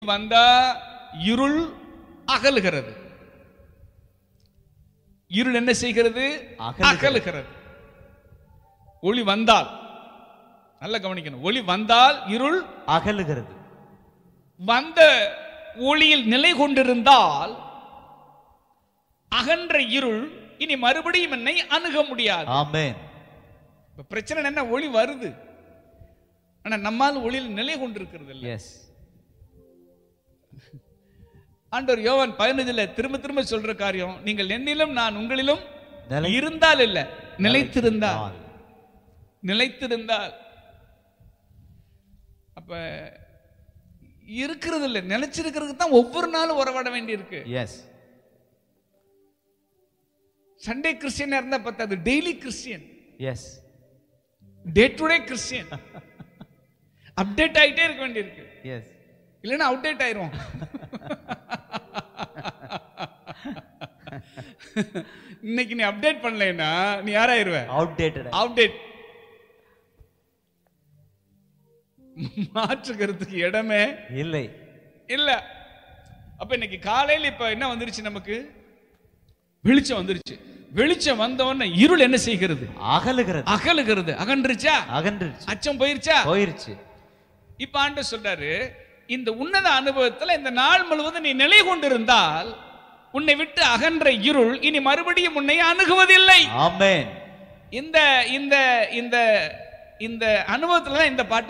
வந்தா இருள் அகலுகிறது இருள் என்ன செய்கிறது அகலுகிறது. அகலுகிறது ஒளி வந்தால் நல்லா கவனிக்கணும் ஒளி வந்தால் இருள் அகலுகிறது வந்த ஒளியில் நிலை கொண்டிருந்தால் அகன்ற இருள் இனி மறுபடியும் என்னை அணுக முடியாது ஆமென் இப்ப பிரச்சனை என்ன ஒளி வருது ஆனா நம்மால் ஒளியில் நிலை கொண்டிருக்கிறது இல்லை எஸ் ஆண்டவர் யோவான் பதினஞ்சுல திரும்ப திரும்ப சொல்ற காரியம் நீங்கள் என்னிலும் நான் உங்களிலும் நிலை- இருந்தால் இல்ல நிலைத்திருந்தால் நிலைத்திருந்தால் அப்ப இருக்கிறது இல்ல நிலைச்சிருக்கிறதுக்கு தான் ஒவ்வொரு நாளும் உறவாட வேண்டி இருக்கு எஸ் சண்டே கிறிஸ்டியனா இருந்தா பத்தாது daily Christian as day to day Christian update ஆயிட்டே இருக்க வேண்டியிருக்கு எஸ் இல்லைன்னா அவுடேட் ஆயிரும் இன்னைக்கு நீ அப்டேட் பண்ணலைன்னா நீ யாராயிருவ அவுடேட்டட் அப்டேட் மாற்றுக்கிறதுக்கு இடமே இல்லை இல்ல அப்ப இன்னைக்கு காலையில இப்ப என்ன வந்துருச்சு நமக்கு வெளிச்சம் வந்துருச்சு வெளிச்சம் வந்த உடனே இருள் என்ன செய்கிறது அகலுகிறது அகலுகிறது அகன்றுச்சா அகன்றுச்சு அச்சம் போயிருச்சா போயிருச்சு இப்ப ஆண்டு சொல்றாரு இந்த உன்னத அனுபவத்துல இந்த நாள் முழுவதும் நீ நிலை கொண்டிருந்தால் உன்னை விட்டு அகன்ற இருள் இனி மறுபடியும் உன்னை அணுகுவதில்லை ஆமென் இந்த இந்த இந்த இந்த அனுபவத்துல தான் இந்த பாட்டு